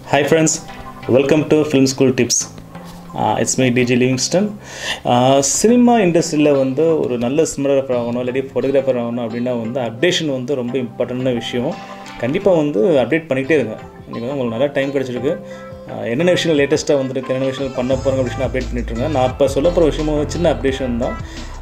Hi friends, welcome to Film School Tips. It's my DG Livingston cinema இண்டஸ்ட்ரியில் வந்து ஒரு நல்ல சினிமாகிராஃபர் ஆகணும் இல்லாட்டி ஃபோட்டோகிராஃபர் ஆகணும் அப்படின்னா வந்து அப்டேஷன் வந்து ரொம்ப இம்பார்ட்டண்டான விஷயம் கண்டிப்பாக வந்து அப்டேட் பண்ணிக்கிட்டே இருங்க இன்றைக்கி வந்து உங்களுக்கு நல்லா டைம் கிடச்சிருக்கு ஆஹ் என்னென்ன விஷயம் லேட்டஸ்ட்டாக வந்துருக்கு என்னென்ன விஷயம் பண்ண போகிறாங்க அப்படின்னு அப்டேட் பண்ணிட்டுருங்க நான் இப்போ சொல்ல போகிற விஷயமும் வந்து சின்ன அப்டேஷன் தான்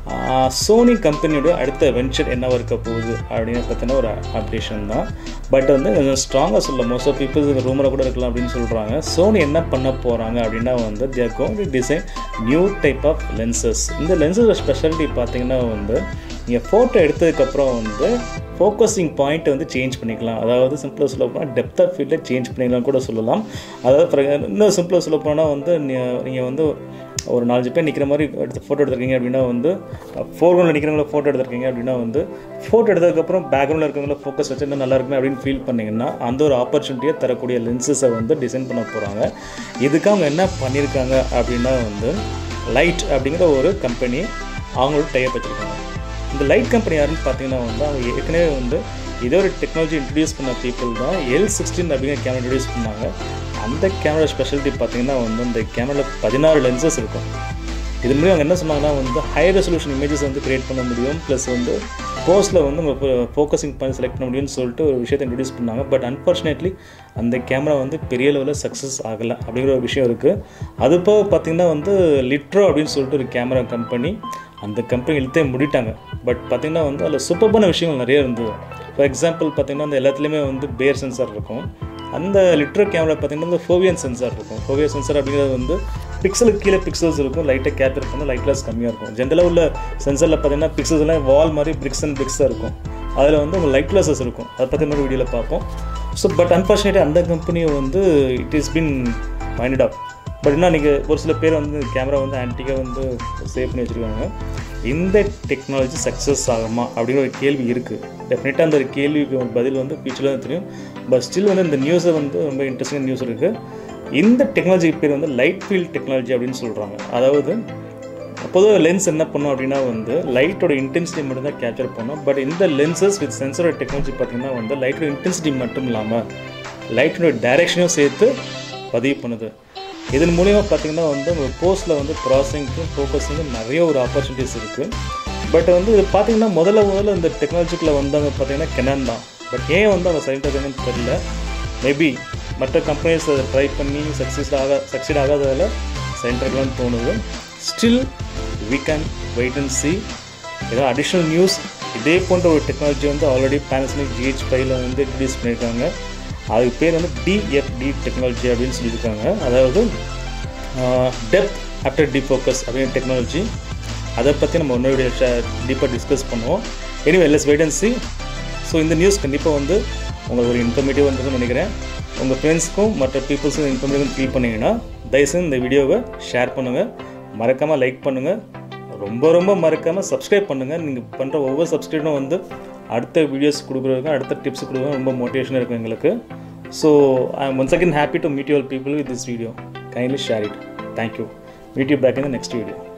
சோனி கம்பெனியோட அடுத்த வெஞ்சர் என்னவா இருக்க போகுது அப்படின்னு பற்றின ஒரு அப்டேஷன் தான் பட் வந்து கொஞ்சம் ஸ்ட்ராங்காக சொல்ல மோஸ்ட் ஆஃப் பீப்புள்ஸ் இந்த ரூமரை கூட இருக்கலாம் அப்படின்னு சொல்கிறாங்க சோனி என்ன பண்ண போகிறாங்க அப்படின்னா வந்து they're going to design new type of lenses இந்த லென்சஸோட ஸ்பெஷாலிட்டி பார்த்தீங்கன்னா வந்து நீங்கள் ஃபோட்டோ எடுத்ததுக்கப்புறம் வந்து ஃபோக்கஸிங் பாயிண்ட்டை வந்து சேஞ்ச் பண்ணிக்கலாம் அதாவது சிம்பிளாக சொல்ல போனால் டெப்த் ஆஃப் ஃபீல்டை சேஞ்ச் பண்ணிக்கலாம் கூட சொல்லலாம் அதாவது for- இன்னும் சிம்பிளாக சொல்ல போனால் வந்து நீங்கள் வந்து ஒரு நாலஞ்சு பேர் நிற்கிற மாதிரி எடுத்து ஃபோட்டோ எடுத்திருக்கீங்க அப்படின்னா வந்து ஃபோர்கிரவுண்டில் நிற்கிறவங்கள ஃபோட்டோ எடுத்திருக்கீங்க அப்படின்னா வந்து ஃபோட்டோ எடுத்ததுக்கப்புறம் பேக்ரவுண்டில் இருக்கவங்கள ஃபோக்கஸ் வச்சு இன்னும் நல்லா இருக்குமே அப்படின்னு ஃபீல் பண்ணிங்கன்னா அந்த ஒரு ஆப்பர்ச்சுனிட்டியை தரக்கூடிய லென்சஸை வந்து டிசைன் பண்ண போகிறாங்க இதுக்கு அவங்க என்ன பண்ணியிருக்காங்க அப்படின்னா வந்து லைட் அப்படிங்கிற ஒரு கம்பெனி அவங்களோட டைப் வச்சுருக்காங்க இந்த லைட் கம்பெனி யாருன்னு பார்த்தீங்கன்னா வந்து அவங்க ஏற்கனவே வந்து இதே ஒரு டெக்னாலஜி இன்ட்ரடியூஸ் பண்ண பீப்புள் தான் எல் சிக்ஸ்டீன் அப்படிங்கிற கேமரா இன்ட்ரடியூஸ் பண்ணாங்க அந்த கேமரா ஸ்பெஷாலிட்டி பார்த்தீங்கன்னா வந்து இந்த கேமராவில் பதினாறு லென்சஸ் இருக்கும் இது மூலியம் அவங்க என்ன சொன்னாங்கன்னா வந்து ஹை ரெசல்யூஷன் இமேஜஸ் வந்து கிரியேட் பண்ண முடியும் ப்ளஸ் வந்து போஸ்ட்டில் வந்து உங்கள் ஃபோக்கஸிங் பண்ணி செலக்ட் பண்ண முடியும்னு சொல்லிட்டு ஒரு விஷயத்தை இன்ட்ரடியூஸ் பண்ணாங்க பட் அன்ஃபார்ச்சுனேட்லி அந்த கேமரா வந்து பெரிய லெவலில் சக்ஸஸ் ஆகலை அப்படிங்கிற ஒரு விஷயம் இருக்குது அது போக பார்த்தீங்கன்னா வந்து லிட்ரோ அப்படின்னு சொல்லிட்டு ஒரு கேமரா கம்பெனி அந்த கம்பெனி இழுத்தே முடிட்டாங்க பட் பார்த்தீங்கன்னா வந்து அதில் சூப்பரான விஷயங்கள் நிறைய இருந்தது ஃபார் எக்ஸாம்பிள் பார்த்தீங்கன்னா அந்த எல்லாத்துலேயுமே வந்து பேர் சென்சார் இருக்கும் அந்த லிட்டர் கேமரா பார்த்தீங்கன்னா இந்த ஃபோவியன் சென்சார் இருக்கும் ஃபோவியன் சென்சார் அப்படிங்கிறது வந்து பிக்சலுக்கு கீழே பிக்சல்ஸ் இருக்கும் லைட்டை கேப்சர் பண்ண லைட் லாஸ் கம்மியாக இருக்கும் ஜென்ரலாக உள்ள சென்சாரில் பார்த்தீங்கன்னா பிக்சல்ஸ் எல்லாம் வால் மாதிரி பிரிக்ஸ் அண்ட் பிரிக்ஸ் தான் இருக்கும் அதில் வந்து உங்கள் லைட் லாஸஸ் இருக்கும் அதை பற்றி இன்னொரு வீடியோவில் பார்ப்போம் ஸோ பட் அன்ஃபார்ச்சுனேட்லி அந்த கம்பெனியை வந்து it is been minded off but என்ன நீங்கள் ஒரு சில பேர் வந்து கேமரா வந்து ஆன்டிக்காக வந்து சேவ் பண்ணி வச்சுருக்காங்க இந்த டெக்னாலஜி சக்ஸஸ் ஆகுமா அப்படிங்கிற ஒரு கேள்வி இருக்குது டெஃபினட்டாக அந்த ஒரு கேள்விக்கு ஒரு பதில் வந்து ஃபியூச்சரில் தான் தெரியும் பட் ஸ்டில் வந்து இந்த நியூஸை வந்து ரொம்ப இன்ட்ரெஸ்டிங் நியூஸ் இருக்குது இந்த டெக்னாலஜி பேர் வந்து லைட் ஃபீல்ட் டெக்னாலஜி அப்படின்னு சொல்கிறாங்க அதாவது பொதுவாக லென்ஸ் என்ன பண்ணும் அப்படின்னா வந்து லைட்டோட இன்டென்சிட்டி மட்டும் தான் கேப்சர் பண்ணும் பட் இந்த லென்சஸ் வித் சென்சரோட டெக்னாலஜி பார்த்தீங்கன்னா வந்து லைட்டோட இன்டென்சிட்டி மட்டும் இல்லாமல் லைட்டோட டைரெக்ஷனையும் சேர்த்து பதிவு பண்ணுது இதன் மூலிமா பார்த்தீங்கன்னா வந்து உங்கள் போஸ்ட்டில் வந்து ப்ராசஸிங்க்கும் ஃபோக்கஸிங்கும் நிறைய ஒரு ஆப்பர்ச்சுனிட்டிஸ் இருக்குது பட் வந்து இது பார்த்தீங்கன்னா முதல்ல முதல்ல இந்த டெக்னாலஜிக்குள்ளே வந்தவங்க பார்த்தீங்கன்னா கெனான் தான் பட் ஏன் வந்து அவங்க சைலண்ட் இருக்காங்கன்னு தெரியல மேபி மற்ற கம்பெனிஸ் அதை ட்ரை பண்ணி சக்ஸஸ் ஆக சக்சீட் ஆகாததால் சைலண்ட் இருக்கலாம்னு தோணுது still we can wait and see ஏதோ அடிஷ்னல் நியூஸ் இதே போன்ற ஒரு டெக்னாலஜி வந்து ஆல்ரெடி பேனசனிக் ஜிஹெச் ஃபைவ்ல வந்து இன்ட்ரடியூஸ் பண்ணியிருக்காங்க அதுக்கு பேர் வந்து டிஎஃப்டி டெக்னாலஜி அப்படின்னு சொல்லியிருக்காங்க அதாவது டெப்த் ஆஃப்டர் டிஃபோக்கஸ் அப்படிங்கிற டெக்னாலஜி அதை பற்றி நம்ம இன்னொரு டீப்பாக டிஸ்கஸ் பண்ணுவோம் anyway let's wait and see so இந்த நியூஸ் கண்டிப்பாக வந்து உங்களுக்கு ஒரு இன்ஃபர்மேட்டிவ் இருந்ததுன்னு நினைக்கிறேன் உங்கள் ஃப்ரெண்ட்ஸ்க்கும் மற்ற பீப்புள்ஸுக்கும் இன்ஃபர்மேட்டிவ் ஃபீல் பண்ணீங்கன்னா தயவுசெய்து இந்த வீடியோவை ஷேர் பண்ணுங்கள் மறக்காமல் லைக் பண்ணுங்கள் ரொம்ப ரொம்ப மறக்காமல் சப்ஸ்கிரைப் பண்ணுங்கள் நீங்கள் பண்ணுற ஒவ்வொரு சப்ஸ்கிரைபரும் வந்து அடுத்த வீடியோஸ் கொடுக்குறதுக்கும் அடுத்த டிப்ஸ் கொடுக்குறதுக்கும் ரொம்ப மோட்டிவேஷனாக இருக்கும் எங்களுக்கு so I am once again happy to meet your people with this video kindly share it thank you meet you back in the next video